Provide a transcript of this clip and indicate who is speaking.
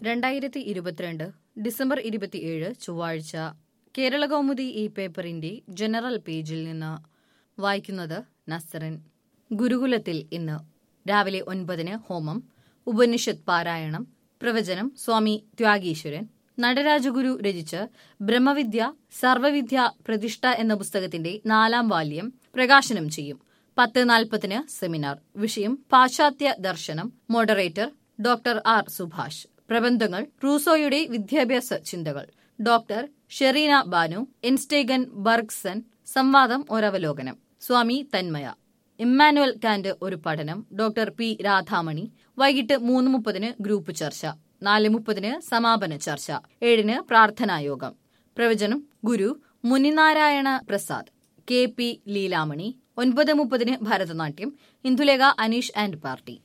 Speaker 1: രണ്ടായിരത്തി ഇരുപത്തിരണ്ട് ഡിസംബർ ഇരുപത്തിയേഴ് ചൊവ്വാഴ്ച കേരള കൗമുദി ഈ പേപ്പറിന്റെ ജനറൽ പേജിൽ നിന്ന് വായിക്കുന്നത് നസറിൻ ഗുരുകുലത്തിൽ ഇന്ന് രാവിലെ ഒൻപതിന് ഹോമം ഉപനിഷത്ത് പാരായണം പ്രവചനം സ്വാമി ത്യാഗീശ്വരൻ നടരാജഗുരു രചിച്ച് ബ്രഹ്മവിദ്യ സർവവിദ്യ പ്രതിഷ്ഠ എന്ന പുസ്തകത്തിന്റെ നാലാം വാല്യം പ്രകാശനം ചെയ്യും പത്ത് നാൽപ്പതിന് സെമിനാർ വിഷയം പാശ്ചാത്യ ദർശനം മോഡറേറ്റർ ഡോക്ടർ ആർ സുഭാഷ് പ്രബന്ധങ്ങൾ റൂസോയുടെ വിദ്യാഭ്യാസ ചിന്തകൾ ഡോക്ടർ ഷെറീന ബാനു എൻസ്റ്റേഗൻ ബർഗ്സൺ സംവാദം ഒരവലോകനം സ്വാമി തന്മയ ഇമ്മാനുവൽ കാന്റ് ഒരു പഠനം ഡോക്ടർ പി രാധാമണി വൈകിട്ട് മൂന്ന് മുപ്പതിന് ഗ്രൂപ്പ് ചർച്ച നാല് മുപ്പതിന് സമാപന ചർച്ച ഏഴിന് പ്രാർത്ഥനായോഗം പ്രവചനം ഗുരു മുനിനാരായണ പ്രസാദ് കെ പി ലീലാമണി ഒൻപത് മുപ്പതിന് ഭരതനാട്യം ഇന്ദുലേഖ അനീഷ് ആൻഡ് പാർട്ടി